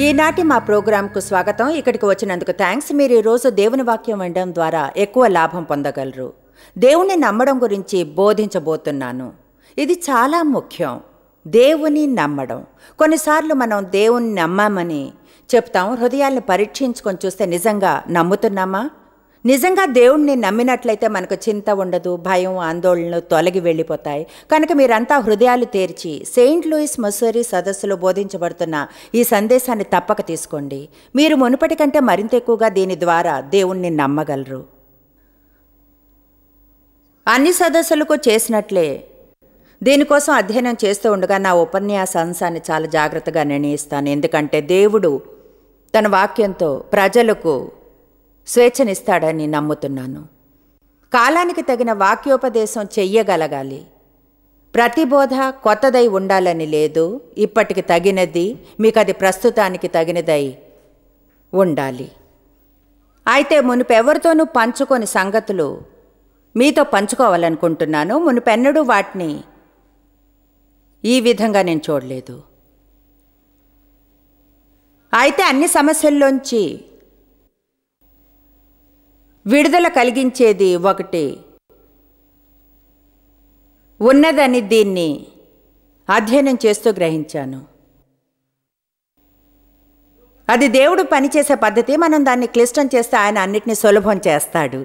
ఈనాటి మా ప్రోగ్రాంకు స్వాగతం ఇక్కడికి వచ్చినందుకు థ్యాంక్స్ మీరు ఈరోజు దేవుని వాక్యం వినడం ద్వారా ఎక్కువ లాభం పొందగలరు దేవుని నమ్మడం గురించి బోధించబోతున్నాను ఇది చాలా ముఖ్యం దేవుని నమ్మడం కొన్నిసార్లు మనం దేవుని నమ్మామని చెప్తాం హృదయాల్ని పరీక్షించుకొని చూస్తే నిజంగా నమ్ముతున్నామా నిజంగా దేవుణ్ణి నమ్మినట్లయితే మనకు చింత ఉండదు భయం ఆందోళనలు తొలగి వెళ్ళిపోతాయి కనుక మీరంతా హృదయాలు తెరిచి సెయింట్ లూయిస్ మసూరి సదస్సులో బోధించబడుతున్న ఈ సందేశాన్ని తప్పక తీసుకోండి మీరు మునుపటి కంటే మరింత ఎక్కువగా దీని ద్వారా దేవుణ్ణి నమ్మగలరు అన్ని సదస్సులకు చేసినట్లే దీనికోసం అధ్యయనం చేస్తూ ఉండగా నా ఉపన్యాస అంశాన్ని చాలా జాగ్రత్తగా నిర్ణయిస్తాను ఎందుకంటే దేవుడు తన వాక్యంతో ప్రజలకు స్వేచ్ఛనిస్తాడని నమ్ముతున్నాను కాలానికి తగిన వాక్యోపదేశం చెయ్యగలగాలి ప్రతి బోధ కొత్తదై ఉండాలని లేదు ఇప్పటికి తగినది మీకు అది ప్రస్తుతానికి తగినదై ఉండాలి అయితే మునుపెవరితోనూ పంచుకొని సంగతులు మీతో పంచుకోవాలనుకుంటున్నాను మునుపెన్నడూ వాటిని ఈ విధంగా నేను చూడలేదు అయితే అన్ని సమస్యల్లోంచి విడుదల కలిగించేది ఒకటి ఉన్నదని దీన్ని అధ్యయనం చేస్తూ గ్రహించాను అది దేవుడు పనిచేసే పద్ధతి మనం దాన్ని క్లిష్టం చేస్తే ఆయన అన్నిటినీ సులభం చేస్తాడు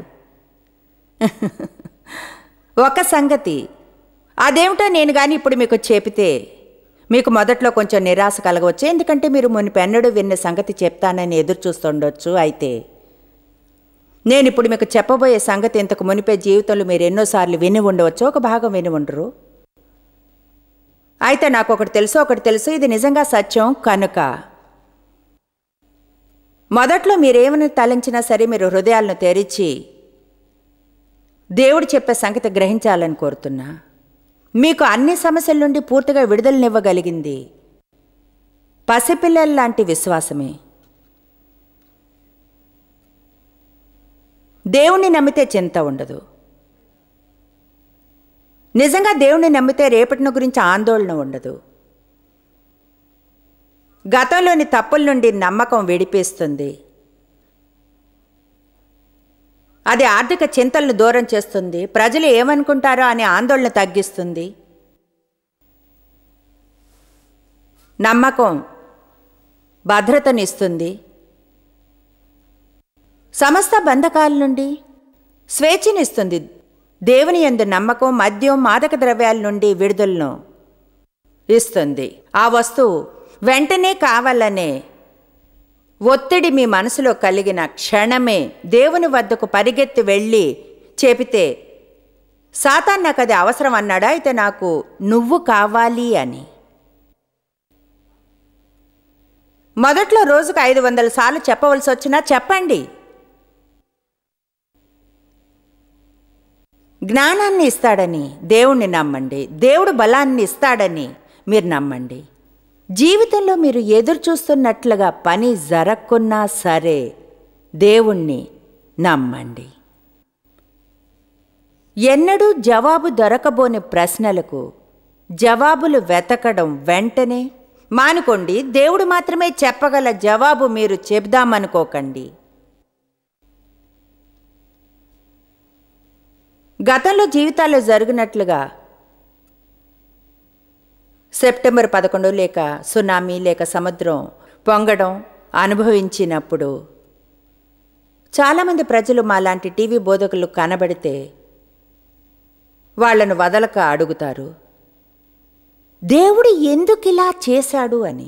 ఒక సంగతి అదేమిటో నేను కానీ ఇప్పుడు మీకు చెబితే మీకు మొదట్లో కొంచెం నిరాశ కలగవచ్చు ఎందుకంటే మీరు మునిపెన్నడూ విన్న సంగతి చెప్తానని ఎదురు చూస్తుండొచ్చు అయితే నేను ఇప్పుడు మీకు చెప్పబోయే సంగతి ఇంతకు మునిపే జీవితంలో మీరు ఎన్నోసార్లు విని ఉండవచ్చు ఒక భాగం విని ఉండరు అయితే నాకు ఒకటి తెలుసు ఒకటి తెలుసు ఇది నిజంగా సత్యం కనుక మొదట్లో మీరేమని తలంచినా సరే మీరు హృదయాలను తెరిచి దేవుడు చెప్పే సంగతి గ్రహించాలని కోరుతున్నా మీకు అన్ని సమస్యల నుండి పూర్తిగా విడుదలనివ్వగలిగింది పసిపిల్లల లాంటి విశ్వాసమే దేవుణ్ణి నమ్మితే చింత ఉండదు నిజంగా దేవుణ్ణి నమ్మితే రేపటిని గురించి ఆందోళన ఉండదు గతంలోని తప్పుల నుండి నమ్మకం విడిపిస్తుంది అది ఆర్థిక చింతలను దూరం చేస్తుంది ప్రజలు ఏమనుకుంటారో అనే ఆందోళన తగ్గిస్తుంది నమ్మకం భద్రతనిస్తుంది సమస్త బంధకాల నుండి స్వేచ్ఛనిస్తుంది దేవుని యందు నమ్మకం మద్యం మాదక ద్రవ్యాల నుండి విడుదలను ఇస్తుంది ఆ వస్తువు వెంటనే కావాలనే ఒత్తిడి మీ మనసులో కలిగిన క్షణమే దేవుని వద్దకు పరిగెత్తి వెళ్ళి చెబితే సాతాన్ నాకు అది అవసరం అన్నాడా అయితే నాకు నువ్వు కావాలి అని మొదట్లో రోజుకు ఐదు వందల సార్లు చెప్పవలసి వచ్చినా చెప్పండి జ్ఞానాన్ని ఇస్తాడని దేవుణ్ణి నమ్మండి దేవుడు బలాన్ని ఇస్తాడని మీరు నమ్మండి జీవితంలో మీరు ఎదురు చూస్తున్నట్లుగా పని జరగకున్నా సరే దేవుణ్ణి నమ్మండి ఎన్నడూ జవాబు దొరకబోని ప్రశ్నలకు జవాబులు వెతకడం వెంటనే మానుకోండి దేవుడు మాత్రమే చెప్పగల జవాబు మీరు చెబుదామనుకోకండి గతంలో జీవితాల్లో జరిగినట్లుగా సెప్టెంబర్ పదకొండు లేక సునామీ లేక సముద్రం పొంగడం అనుభవించినప్పుడు చాలామంది ప్రజలు మాలాంటి టీవీ బోధకులు కనబడితే వాళ్లను వదలక అడుగుతారు దేవుడు ఎందుకిలా చేశాడు అని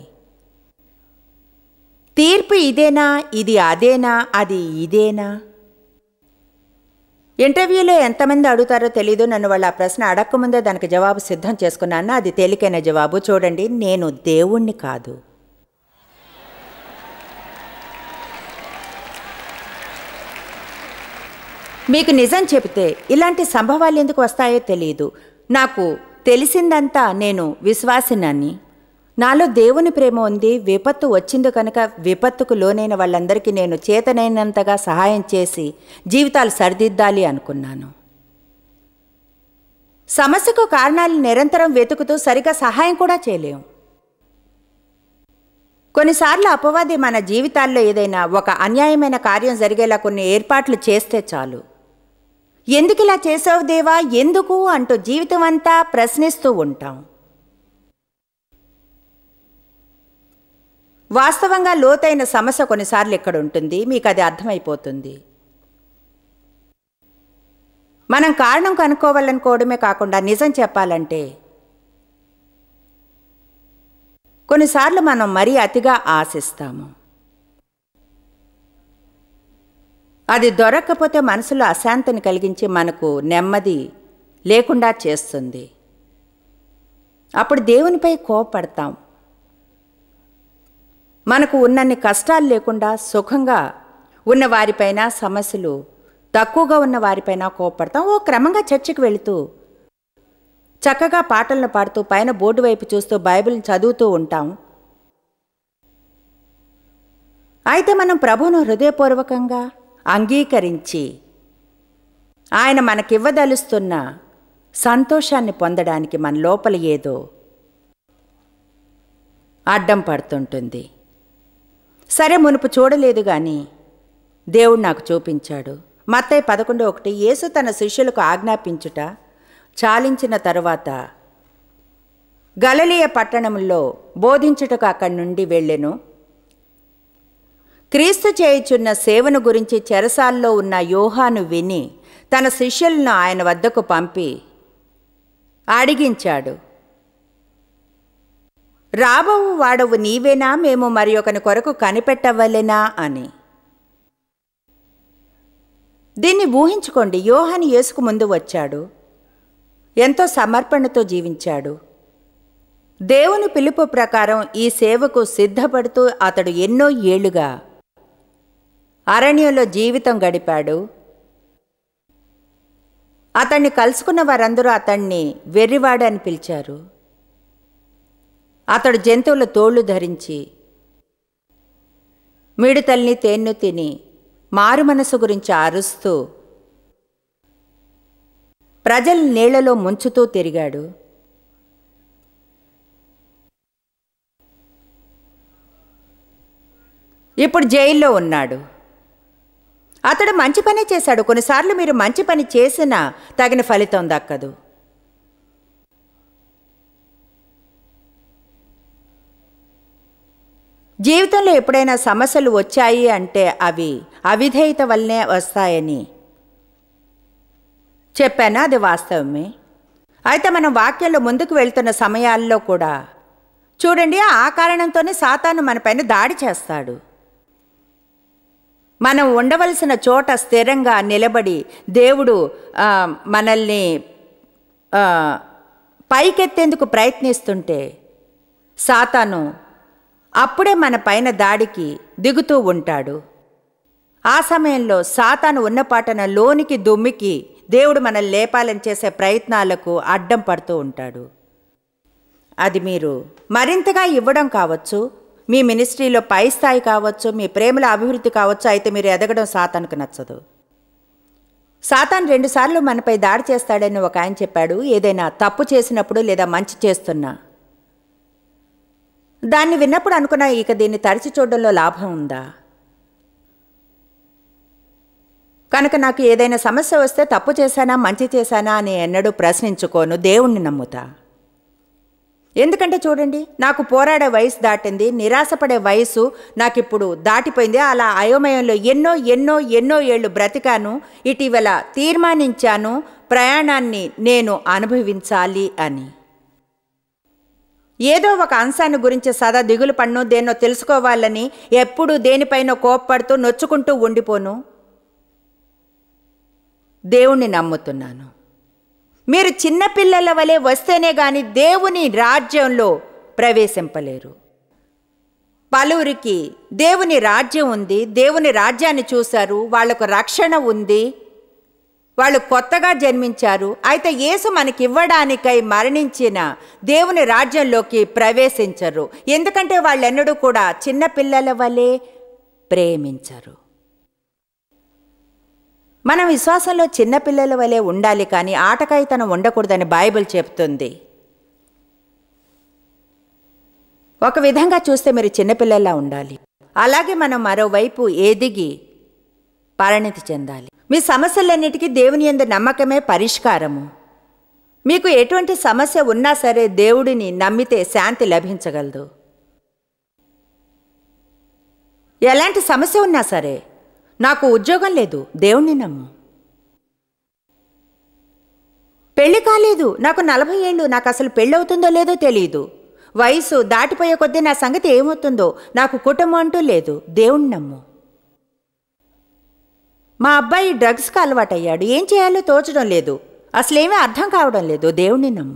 తీర్పు ఇదేనా ఇది అదేనా అది ఇదేనా ఇంటర్వ్యూలో ఎంతమంది అడుగుతారో తెలీదు నన్ను వాళ్ళు ఆ ప్రశ్న అడగకముందే దానికి జవాబు సిద్ధం చేసుకున్నాను అది తేలికైన జవాబు చూడండి నేను దేవుణ్ణి కాదు మీకు నిజం చెబితే ఇలాంటి సంభవాలు ఎందుకు వస్తాయో తెలియదు నాకు తెలిసిందంతా నేను విశ్వాసినని నాలో దేవుని ప్రేమ ఉంది విపత్తు వచ్చింది కనుక విపత్తుకు లోనైన వాళ్ళందరికీ నేను చేతనైనంతగా సహాయం చేసి జీవితాలు సరిదిద్దాలి అనుకున్నాను సమస్యకు కారణాలు నిరంతరం వెతుకుతూ సరిగా సహాయం కూడా చేయలేం కొన్నిసార్లు అపవాది మన జీవితాల్లో ఏదైనా ఒక అన్యాయమైన కార్యం జరిగేలా కొన్ని ఏర్పాట్లు చేస్తే చాలు ఎందుకు ఇలా చేసావు దేవా ఎందుకు అంటూ జీవితం అంతా ప్రశ్నిస్తూ ఉంటాం వాస్తవంగా లోతైన సమస్య కొన్నిసార్లు ఇక్కడ ఉంటుంది మీకు అది అర్థమైపోతుంది మనం కారణం కనుక్కోవాలనుకోవడమే కాకుండా నిజం చెప్పాలంటే కొన్నిసార్లు మనం మరీ అతిగా ఆశిస్తాము అది దొరక్కపోతే మనసులో అశాంతిని కలిగించి మనకు నెమ్మది లేకుండా చేస్తుంది అప్పుడు దేవునిపై కోపడతాం మనకు ఉన్నన్ని కష్టాలు లేకుండా సుఖంగా ఉన్న వారిపైన సమస్యలు తక్కువగా ఉన్న వారిపైన కోపడతాం ఓ క్రమంగా చర్చికి వెళుతూ చక్కగా పాటలను పాడుతూ పైన బోర్డు వైపు చూస్తూ బైబిల్ చదువుతూ ఉంటాం అయితే మనం ప్రభువును హృదయపూర్వకంగా అంగీకరించి ఆయన మనకివ్వదలుస్తున్న సంతోషాన్ని పొందడానికి మన లోపల ఏదో అడ్డం పడుతుంటుంది సరే మునుపు చూడలేదు కానీ దేవుడు నాకు చూపించాడు మత్తయ్య పదకొండు ఒకటి యేసు తన శిష్యులకు ఆజ్ఞాపించుట చాలించిన తరువాత గలలియ పట్టణంలో బోధించుటకు అక్కడి నుండి వెళ్ళెను క్రీస్తు చేయుచున్న సేవను గురించి చెరసాల్లో ఉన్న యోహాను విని తన శిష్యులను ఆయన వద్దకు పంపి అడిగించాడు రాబోవు వాడవు నీవేనా మేము మరి ఒకని కొరకు కనిపెట్టవలెనా అని దీన్ని ఊహించుకోండి యోహాను యేసుకు ముందు వచ్చాడు ఎంతో సమర్పణతో జీవించాడు దేవుని పిలుపు ప్రకారం ఈ సేవకు సిద్ధపడుతూ అతడు ఎన్నో ఏళ్లుగా అరణ్యంలో జీవితం గడిపాడు అతన్ని కలుసుకున్న వారందరూ అతన్ని వెర్రివాడని పిలిచారు అతడు జంతువుల తోళ్లు ధరించి మిడతల్ని తేన్ను తిని మారు మనసు గురించి అరుస్తూ ప్రజలు నీళ్లలో ముంచుతూ తిరిగాడు ఇప్పుడు జైల్లో ఉన్నాడు అతడు మంచి పని చేశాడు కొన్నిసార్లు మీరు మంచి పని చేసినా తగిన ఫలితం దక్కదు జీవితంలో ఎప్పుడైనా సమస్యలు వచ్చాయి అంటే అవి అవిధేయత వల్లనే వస్తాయని చెప్పానా అది వాస్తవమే అయితే మనం వాక్యంలో ముందుకు వెళ్తున్న సమయాల్లో కూడా చూడండి ఆ కారణంతోనే సాతాను మనపైన దాడి చేస్తాడు మనం ఉండవలసిన చోట స్థిరంగా నిలబడి దేవుడు ఆ, మనల్ని ఆ, పైకెత్తేందుకు ప్రయత్నిస్తుంటే సాతాను అప్పుడే మన పైన దాడికి దిగుతూ ఉంటాడు ఆ సమయంలో సాతాను ఉన్నపాటన లోనికి దుమ్మికి దేవుడు మనల్ని లేపాలని చేసే ప్రయత్నాలకు అడ్డం పడుతూ ఉంటాడు అది మీరు మరింతగా ఇవ్వడం కావచ్చు మీ మినిస్ట్రీలో పై స్థాయి కావచ్చు మీ ప్రేమల అభివృద్ధి కావచ్చు అయితే మీరు ఎదగడం సాతానికి నచ్చదు సాతాన్ రెండుసార్లు మనపై దాడి చేస్తాడని ఒక ఆయన చెప్పాడు ఏదైనా తప్పు చేసినప్పుడు లేదా మంచి చేస్తున్నా దాన్ని విన్నప్పుడు అనుకున్నా ఇక దీన్ని తరిచి చూడడంలో లాభం ఉందా కనుక నాకు ఏదైనా సమస్య వస్తే తప్పు చేశానా మంచి చేశానా అని ఎన్నడూ ప్రశ్నించుకోను దేవుణ్ణి నమ్ముతా ఎందుకంటే చూడండి నాకు పోరాడే వయసు దాటింది నిరాశపడే వయసు నాకు ఇప్పుడు దాటిపోయింది అలా అయోమయంలో ఎన్నో ఎన్నో ఎన్నో ఏళ్ళు బ్రతికాను ఇటీవల తీర్మానించాను ప్రయాణాన్ని నేను అనుభవించాలి అని ఏదో ఒక అంశాన్ని గురించి సదా దిగులు పన్ను దేన్నో తెలుసుకోవాలని ఎప్పుడు దేనిపైన కోప్పడుతూ నొచ్చుకుంటూ ఉండిపోను దేవుణ్ణి నమ్ముతున్నాను మీరు చిన్నపిల్లల వలె వస్తేనే గాని దేవుని రాజ్యంలో ప్రవేశింపలేరు పలువురికి దేవుని రాజ్యం ఉంది దేవుని రాజ్యాన్ని చూశారు వాళ్లకు రక్షణ ఉంది వాళ్ళు కొత్తగా జన్మించారు అయితే యేసు మనకివ్వడానికై మరణించిన దేవుని రాజ్యంలోకి ప్రవేశించరు ఎందుకంటే వాళ్ళెన్నడూ కూడా చిన్నపిల్లల వలె ప్రేమించరు మనం విశ్వాసంలో చిన్నపిల్లల వలె ఉండాలి కానీ ఆటకాయితనం ఉండకూడదని బైబిల్ చెప్తుంది ఒక విధంగా చూస్తే మీరు చిన్నపిల్లల్లా ఉండాలి అలాగే మనం మరోవైపు ఎదిగి పరిణితి చెందాలి మీ సమస్యలన్నిటికీ దేవుని యందు నమ్మకమే పరిష్కారము మీకు ఎటువంటి సమస్య ఉన్నా సరే దేవుడిని నమ్మితే శాంతి లభించగలదు ఎలాంటి సమస్య ఉన్నా సరే నాకు ఉద్యోగం లేదు దేవుణ్ణి నమ్ము పెళ్లి కాలేదు నాకు నలభై ఏళ్ళు నాకు అసలు పెళ్ళి అవుతుందో లేదో తెలియదు వయసు దాటిపోయే కొద్దీ నా సంగతి ఏమవుతుందో నాకు కుటుంబం అంటూ లేదు దేవుణ్ణి నమ్ము మా అబ్బాయి డ్రగ్స్కి అలవాటయ్యాడు ఏం చేయాలో తోచడం లేదు అసలేమీ అర్థం కావడం లేదు దేవుణ్ణి నమ్ము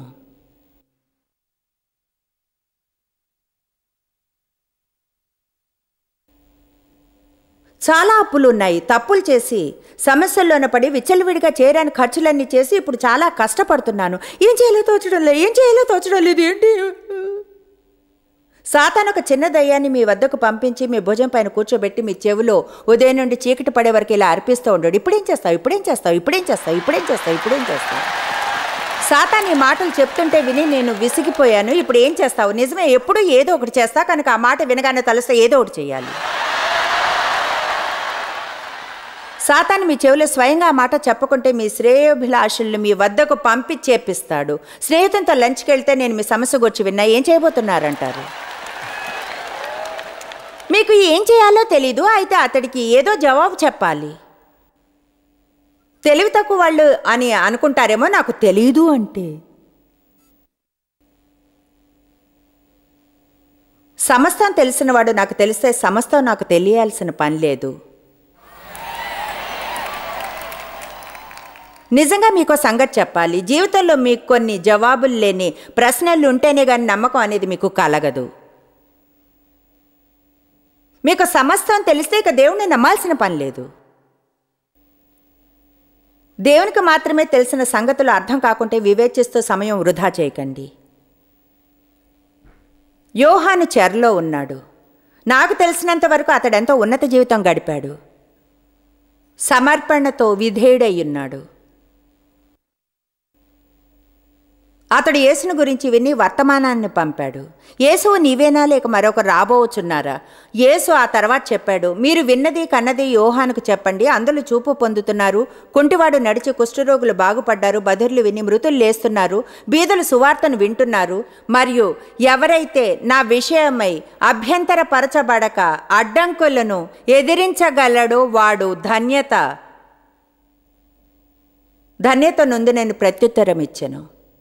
చాలా అప్పులు ఉన్నాయి తప్పులు చేసి సమస్యల్లోన పడి విచ్చలవిడిగా చేయడానికి ఖర్చులన్నీ చేసి ఇప్పుడు చాలా కష్టపడుతున్నాను ఏం చేయాలో తోచడం లేదు ఏం చేయాలో తోచడం లేదు ఏంటి సాతాను ఒక చిన్న దయ్యాన్ని మీ వద్దకు పంపించి మీ భుజం పైన కూర్చోబెట్టి మీ చెవిలో ఉదయం నుండి చీకటి పడే వరకు ఇలా అర్పిస్తూ ఉండడు ఇప్పుడేం చేస్తావు ఇప్పుడేం చేస్తావు ఇప్పుడేం చేస్తావు ఇప్పుడేం చేస్తావు ఇప్పుడేం చేస్తావు సాతాన్ ఈ మాటలు చెప్తుంటే విని నేను విసిగిపోయాను ఇప్పుడు ఏం చేస్తావు నిజమే ఎప్పుడూ ఏదో ఒకటి చేస్తా కనుక ఆ మాట వినగానే తలుస్తే ఏదో ఒకటి చేయాలి సాతాను మీ చెవిలో స్వయంగా ఆ మాట చెప్పకుంటే మీ శ్రేయోభిలాషుల్ని మీ వద్దకు పంపి చేపిస్తాడు స్నేహితులతో లంచ్కి వెళ్తే నేను మీ సమస్య గురించి విన్నా ఏం చేయబోతున్నారంటారు మీకు ఏం చేయాలో తెలీదు అయితే అతడికి ఏదో జవాబు చెప్పాలి తెలివి తక్కువ వాళ్ళు అని అనుకుంటారేమో నాకు తెలీదు అంటే సమస్తం తెలిసినవాడు నాకు తెలిస్తే సమస్తం నాకు తెలియాల్సిన పని లేదు నిజంగా మీకు సంగతి చెప్పాలి జీవితంలో మీకు కొన్ని జవాబులు లేని ప్రశ్నలు ఉంటేనే కానీ నమ్మకం అనేది మీకు కలగదు మీకు సమస్తం తెలిస్తే ఇక దేవుణ్ణి నమ్మాల్సిన పని లేదు దేవునికి మాత్రమే తెలిసిన సంగతులు అర్థం కాకుంటే వివేచిస్తూ సమయం వృధా చేయకండి యోహాను చెరలో ఉన్నాడు నాకు తెలిసినంత వరకు అతడెంతో ఉన్నత జీవితం గడిపాడు సమర్పణతో విధేయుడై ఉన్నాడు అతడు యేసును గురించి విని వర్తమానాన్ని పంపాడు యేసువు నీవేనా లేక మరొక రాబోవచ్చున్నారా యేసు ఆ తర్వాత చెప్పాడు మీరు విన్నది కన్నది యోహానుకు చెప్పండి అందులో చూపు పొందుతున్నారు కుంటివాడు నడిచి కుష్ఠరోగులు బాగుపడ్డారు బదుర్లు విని మృతులు లేస్తున్నారు బీదలు సువార్తను వింటున్నారు మరియు ఎవరైతే నా విషయమై అభ్యంతరపరచబడక అడ్డంకులను ఎదిరించగలడో వాడు ధన్యత ధన్యత నుండి నేను ప్రత్యుత్తరం ఇచ్చాను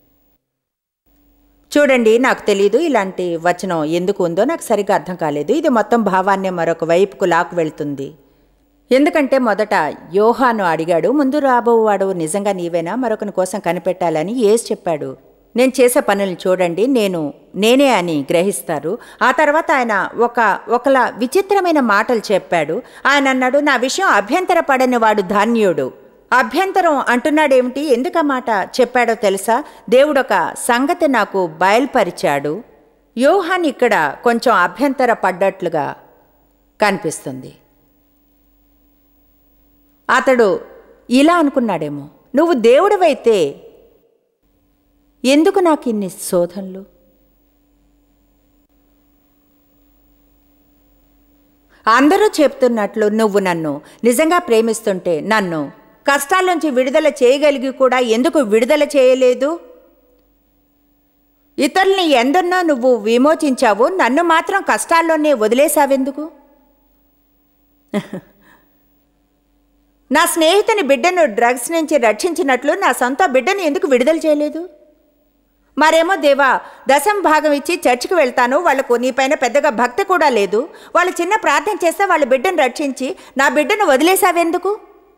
చూడండి నాకు తెలియదు ఇలాంటి వచనం ఎందుకు ఉందో నాకు సరిగ్గా అర్థం కాలేదు ఇది మొత్తం భావాన్ని మరొక వైపుకు లాకు వెళ్తుంది ఎందుకంటే మొదట యోహాను అడిగాడు ముందు రాబోవాడు నిజంగా నీవేనా మరొకని కోసం కనిపెట్టాలని ఏసి చెప్పాడు నేను చేసే పనులను చూడండి నేను నేనే అని గ్రహిస్తారు ఆ తర్వాత ఆయన ఒక ఒకలా విచిత్రమైన మాటలు చెప్పాడు ఆయన అన్నాడు నా విషయం అభ్యంతరపడని వాడు ధాన్యుడు అభ్యంతరం అంటున్నాడేమిటి ఎందుకు ఆ మాట చెప్పాడో తెలుసా దేవుడు ఒక సంగతి నాకు బయలుపరిచాడు యోహాన్ ఇక్కడ కొంచెం అభ్యంతర పడ్డట్లుగా కనిపిస్తుంది అతడు ఇలా అనుకున్నాడేమో నువ్వు దేవుడివైతే ఎందుకు నాకు ఇన్ని శోధనలు అందరూ చెప్తున్నట్లు నువ్వు నన్ను నిజంగా ప్రేమిస్తుంటే నన్ను కష్టాల నుంచి విడుదల చేయగలిగి కూడా ఎందుకు విడుదల చేయలేదు ఇతరుల్ని ఎందరినో నువ్వు విమోచించావు నన్ను మాత్రం కష్టాల్లోనే వదిలేశావెందుకు నా స్నేహితుని బిడ్డను డ్రగ్స్ నుంచి రక్షించినట్లు నా సొంత బిడ్డను ఎందుకు విడుదల చేయలేదు మరేమో దేవా దశం భాగం ఇచ్చి చర్చికి వెళ్తాను వాళ్లకు నీపైన పెద్దగా భక్తి కూడా లేదు వాళ్ళు చిన్న ప్రార్థన చేస్తే వాళ్ళ బిడ్డను రక్షించి నా బిడ్డను వదిలేశావెందుకు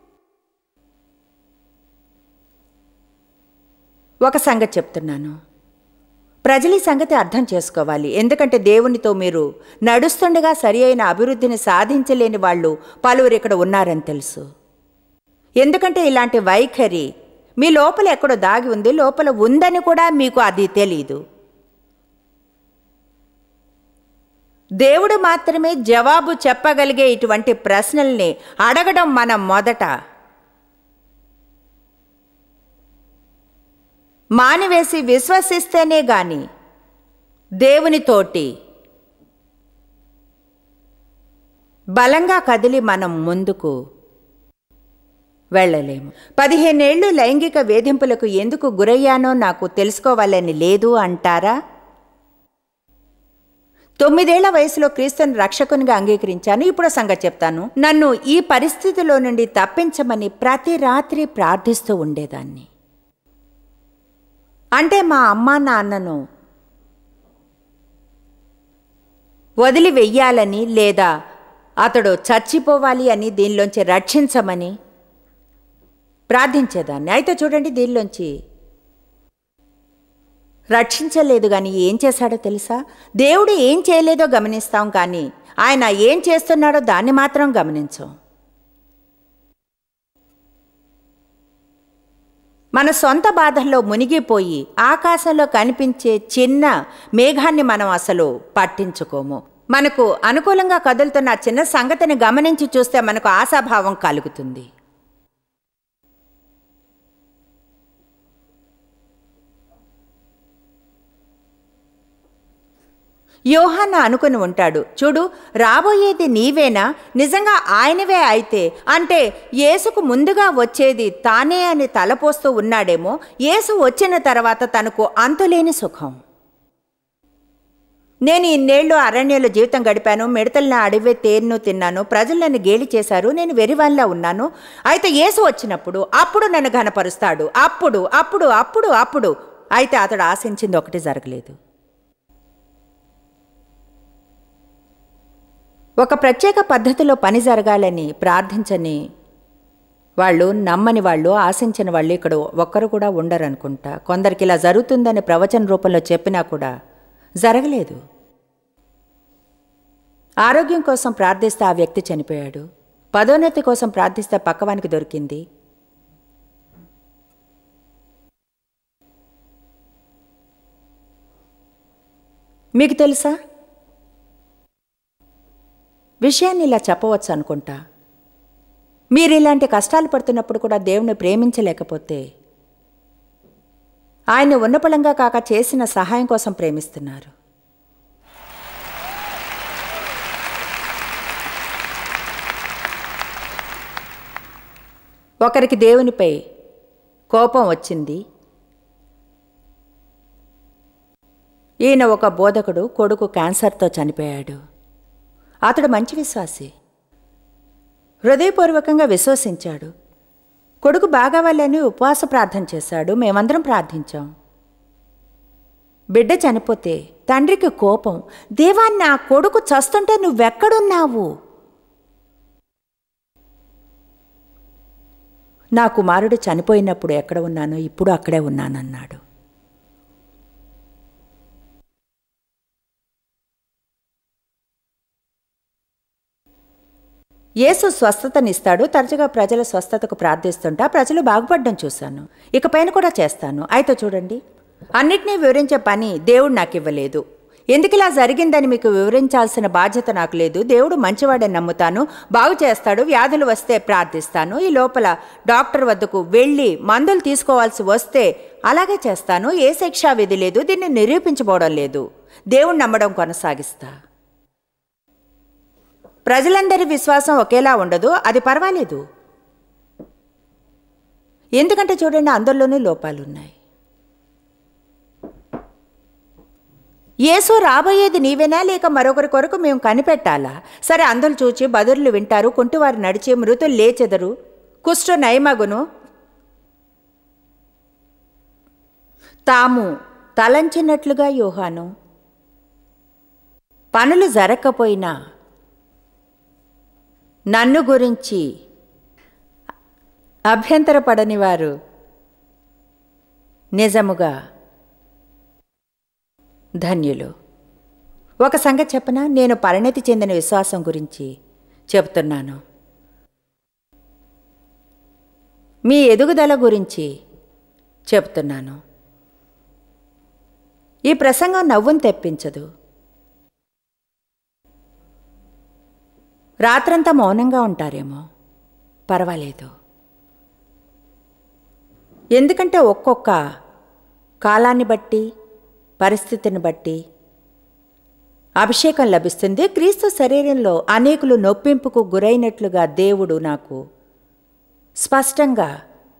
ఒక సంగతి చెప్తున్నాను ప్రజలు ఈ సంగతి అర్థం చేసుకోవాలి ఎందుకంటే దేవునితో మీరు నడుస్తుండగా సరి అయిన అభివృద్ధిని సాధించలేని వాళ్ళు పలువురు ఇక్కడ ఉన్నారని తెలుసు ఎందుకంటే ఇలాంటి వైఖరి మీ లోపల ఎక్కడో దాగి ఉంది లోపల ఉందని కూడా మీకు అది తెలీదు దేవుడు మాత్రమే జవాబు చెప్పగలిగే ఇటువంటి ప్రశ్నల్ని అడగడం మనం మొదట మానివేసి విశ్వసిస్తేనే గాని దేవునితోటి బలంగా కదిలి మనం ముందుకు వెళ్ళలేము పదిహేనేళ్లు లైంగిక వేధింపులకు ఎందుకు గురయ్యానో నాకు తెలుసుకోవాలని లేదు అంటారా తొమ్మిదేళ్ల వయసులో క్రీస్తుని రక్షకునిగా అంగీకరించాను ఇప్పుడు సంగతి చెప్తాను నన్ను ఈ పరిస్థితిలో నుండి తప్పించమని ప్రతి రాత్రి ప్రార్థిస్తూ ఉండేదాన్ని అంటే మా అమ్మా నాన్నను వదిలి వెయ్యాలని లేదా అతడు చచ్చిపోవాలి అని దీనిలోంచి రక్షించమని ప్రార్థించేదాన్ని అయితే చూడండి దీనిలోంచి రక్షించలేదు కానీ ఏం చేశాడో తెలుసా దేవుడు ఏం చేయలేదో గమనిస్తాం కానీ ఆయన ఏం చేస్తున్నాడో దాన్ని మాత్రం గమనించం మన సొంత బాధల్లో మునిగిపోయి ఆకాశంలో కనిపించే చిన్న మేఘాన్ని మనం అసలు పట్టించుకోము మనకు అనుకూలంగా కదులుతున్న ఆ చిన్న సంగతిని గమనించి చూస్తే మనకు ఆశాభావం కలుగుతుంది యోహాన్న అనుకుని ఉంటాడు చూడు రాబోయేది నీవేనా నిజంగా ఆయనవే అయితే అంటే యేసుకు ముందుగా వచ్చేది తానే అని తలపోస్తూ ఉన్నాడేమో యేసు వచ్చిన తర్వాత తనకు అంతులేని సుఖం నేను ఇన్నేళ్లు అరణ్యంలో జీవితం గడిపాను మిడతల్ని అడవి తేరును తిన్నాను ప్రజలు నన్ను గేలి చేశారు నేను వెరివాన్లా ఉన్నాను అయితే యేసు వచ్చినప్పుడు అప్పుడు నన్ను ఘనపరుస్తాడు అప్పుడు అప్పుడు అప్పుడు అప్పుడు అయితే అతడు ఆశించింది ఒకటి జరగలేదు ఒక ప్రత్యేక పద్ధతిలో పని జరగాలని ప్రార్థించని వాళ్ళు నమ్మని వాళ్ళు ఆశించిన వాళ్ళు ఇక్కడ ఒక్కరు కూడా ఉండరనుకుంటా కొందరికి ఇలా జరుగుతుందని ప్రవచన రూపంలో చెప్పినా కూడా జరగలేదు ఆరోగ్యం కోసం ప్రార్థిస్తే ఆ వ్యక్తి చనిపోయాడు పదోన్నతి కోసం ప్రార్థిస్తే పక్కవానికి దొరికింది మీకు తెలుసా విషయాన్ని ఇలా చెప్పవచ్చు అనుకుంటా మీరు ఇలాంటి కష్టాలు పడుతున్నప్పుడు కూడా దేవుని ప్రేమించలేకపోతే ఆయన ఉన్నపళంగా కాక చేసిన సహాయం కోసం ప్రేమిస్తున్నారు ఒకరికి దేవునిపై కోపం వచ్చింది ఈయన ఒక బోధకుడు కొడుకు క్యాన్సర్తో చనిపోయాడు అతడు మంచి విశ్వాసి హృదయపూర్వకంగా విశ్వసించాడు కొడుకు బాగావాలని ఉపవాస ప్రార్థన చేశాడు మేమందరం ప్రార్థించాం బిడ్డ చనిపోతే తండ్రికి కోపం దేవా నా కొడుకు చస్తుంటే నువ్వెక్కడున్నావు నా కుమారుడు చనిపోయినప్పుడు ఎక్కడ ఉన్నానో ఇప్పుడు అక్కడే ఉన్నానన్నాడు యేసు స్వస్థతనిస్తాడు తరచుగా ప్రజల స్వస్థతకు ప్రార్థిస్తుంటా ప్రజలు బాగుపడడం చూశాను ఇకపైన కూడా చేస్తాను అయితే చూడండి అన్నిటినీ వివరించే పని దేవుడు నాకు ఇవ్వలేదు ఎందుకు ఇలా జరిగిందని మీకు వివరించాల్సిన బాధ్యత నాకు లేదు దేవుడు మంచివాడని నమ్ముతాను బాగు చేస్తాడు వ్యాధులు వస్తే ప్రార్థిస్తాను ఈ లోపల డాక్టర్ వద్దకు వెళ్ళి మందులు తీసుకోవాల్సి వస్తే అలాగే చేస్తాను ఏ శిక్షా విధి లేదు దీన్ని నిరూపించబోవడం లేదు దేవుడు నమ్మడం కొనసాగిస్తా ప్రజలందరి విశ్వాసం ఒకేలా ఉండదు అది పర్వాలేదు ఎందుకంటే చూడండి అందరిలోనూ లోపాలున్నాయి యేసు రాబోయేది నీవేనా లేక మరొకరి కొరకు మేము కనిపెట్టాలా సరే అందరు చూచి బదురులు వింటారు కుంటివారు నడిచి మృతులు లేచెదరు కుష్ఠ నయమగును తాము తలంచినట్లుగా యోహాను పనులు జరగకపోయినా నన్ను గురించి అభ్యంతరపడని వారు నిజముగా ధన్యులు ఒక సంగతి చెప్పనా నేను పరిణతి చెందిన విశ్వాసం గురించి చెప్తున్నాను మీ ఎదుగుదల గురించి చెప్తున్నాను ఈ ప్రసంగం నవ్వును తెప్పించదు రాత్రంతా మౌనంగా ఉంటారేమో పర్వాలేదు ఎందుకంటే ఒక్కొక్క కాలాన్ని బట్టి పరిస్థితిని బట్టి అభిషేకం లభిస్తుంది క్రీస్తు శరీరంలో అనేకులు నొప్పింపుకు గురైనట్లుగా దేవుడు నాకు స్పష్టంగా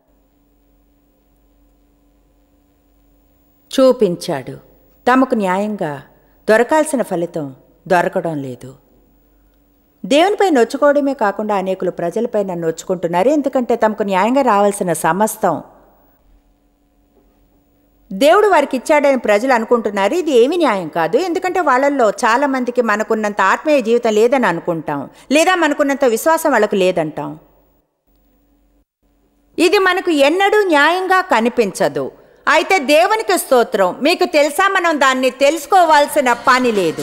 చూపించాడు తమకు న్యాయంగా దొరకాల్సిన ఫలితం దొరకడం లేదు దేవునిపై నొచ్చుకోవడమే కాకుండా అనేకులు ప్రజలపై నన్ను నొచ్చుకుంటున్నారు ఎందుకంటే తమకు న్యాయంగా రావాల్సిన సమస్తం దేవుడు వారికి ఇచ్చాడని ప్రజలు అనుకుంటున్నారు ఇది ఏమీ న్యాయం కాదు ఎందుకంటే వాళ్ళల్లో చాలా మందికి మనకున్నంత ఆత్మీయ జీవితం లేదని అనుకుంటాం లేదా మనకున్నంత విశ్వాసం వాళ్ళకు లేదంటాం ఇది మనకు ఎన్నడూ న్యాయంగా కనిపించదు అయితే దేవునికి స్తోత్రం మీకు తెలుసా మనం దాన్ని తెలుసుకోవాల్సిన పని లేదు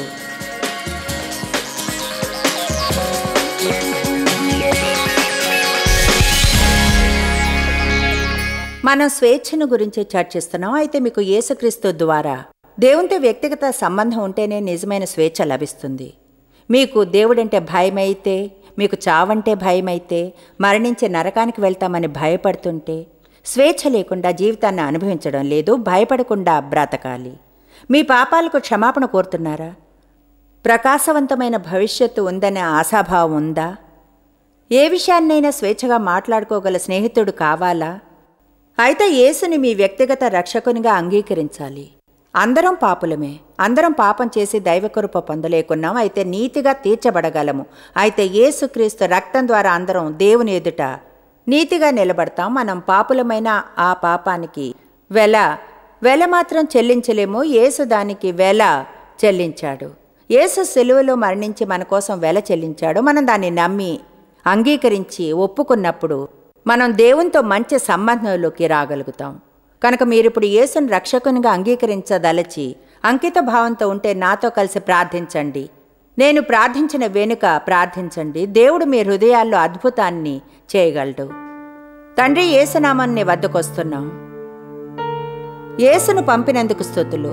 మనం స్వేచ్ఛను గురించి చర్చిస్తున్నాం అయితే మీకు యేసుక్రీస్తు ద్వారా దేవునితో వ్యక్తిగత సంబంధం ఉంటేనే నిజమైన స్వేచ్ఛ లభిస్తుంది మీకు దేవుడంటే భయమైతే మీకు చావంటే భయమైతే మరణించే నరకానికి వెళ్తామని భయపడుతుంటే స్వేచ్ఛ లేకుండా జీవితాన్ని అనుభవించడం లేదు భయపడకుండా బ్రతకాలి మీ పాపాలకు క్షమాపణ కోరుతున్నారా ప్రకాశవంతమైన భవిష్యత్తు ఉందనే ఆశాభావం ఉందా ఏ విషయాన్నైనా స్వేచ్ఛగా మాట్లాడుకోగల స్నేహితుడు కావాలా అయితే యేసుని మీ వ్యక్తిగత రక్షకునిగా అంగీకరించాలి అందరం పాపులమే అందరం పాపం చేసి దైవకృప పొందలేకున్నాం అయితే నీతిగా తీర్చబడగలము అయితే యేసుక్రీస్తు రక్తం ద్వారా అందరం దేవుని ఎదుట నీతిగా నిలబడతాం మనం పాపులమైన ఆ పాపానికి వెల వెల మాత్రం చెల్లించలేము యేసు దానికి వెల చెల్లించాడు యేసు సెలువులో మరణించి మన కోసం వెల చెల్లించాడు మనం దాన్ని నమ్మి అంగీకరించి ఒప్పుకున్నప్పుడు మనం దేవునితో మంచి సంబంధంలోకి రాగలుగుతాం కనుక మీరిప్పుడు యేసుని రక్షకునిగా అంగీకరించదలచి అంకిత భావంతో ఉంటే నాతో కలిసి ప్రార్థించండి నేను ప్రార్థించిన వెనుక ప్రార్థించండి దేవుడు మీ హృదయాల్లో అద్భుతాన్ని చేయగలడు తండ్రి యేసునామాన్ని వద్దకొస్తున్నాం యేసును పంపినందుకు స్థుతులు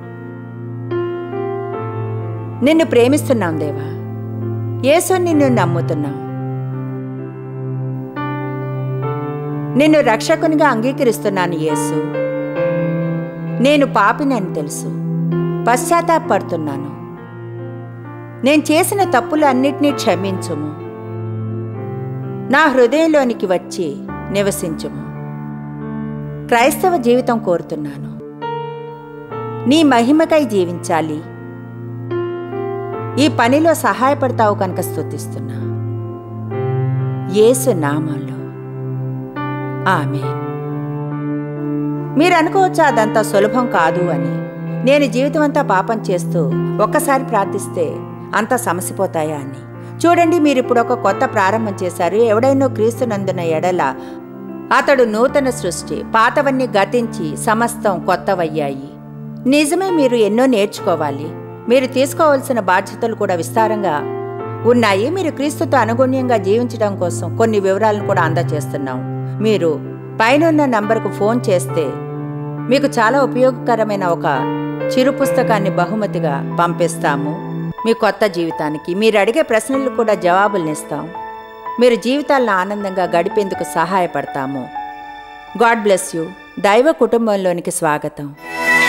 నిన్ను ప్రేమిస్తున్నాం దేవా యేసు నిన్ను నమ్ముతున్నాం నిన్ను రక్షకునిగా అంగీకరిస్తున్నాను యేసు నేను పాపినని తెలుసు పశ్చాత్తాపడుతున్నాను నేను చేసిన తప్పులు అన్నిటినీ క్షమించుము నా హృదయంలోనికి వచ్చి నివసించుము క్రైస్తవ జీవితం కోరుతున్నాను నీ మహిమకై జీవించాలి ఈ పనిలో సహాయపడతావు కనుక స్తుతిస్తున్నా యేసు నామంలో ఆమె మీరు అనుకోవచ్చు అదంతా సులభం కాదు అని నేను జీవితం అంతా పాపం చేస్తూ ఒక్కసారి ప్రార్థిస్తే అంతా సమసిపోతాయా అని చూడండి మీరు ఇప్పుడు ఒక కొత్త ప్రారంభం చేశారు ఎవడైనా క్రీస్తునందున ఎడల అతడు నూతన సృష్టి పాతవన్నీ గతించి సమస్తం కొత్తవయ్యాయి నిజమే మీరు ఎన్నో నేర్చుకోవాలి మీరు తీసుకోవాల్సిన బాధ్యతలు కూడా విస్తారంగా ఉన్నాయి మీరు క్రీస్తుతో అనుగుణ్యంగా జీవించడం కోసం కొన్ని వివరాలను కూడా అందజేస్తున్నాం మీరు పైనున్న నంబర్కు ఫోన్ చేస్తే మీకు చాలా ఉపయోగకరమైన ఒక చిరు పుస్తకాన్ని బహుమతిగా పంపిస్తాము మీ కొత్త జీవితానికి మీరు అడిగే ప్రశ్నలు కూడా జవాబులనిస్తాం మీరు జీవితాలను ఆనందంగా గడిపేందుకు సహాయపడతాము గాడ్ బ్లెస్ యూ దైవ కుటుంబంలోనికి స్వాగతం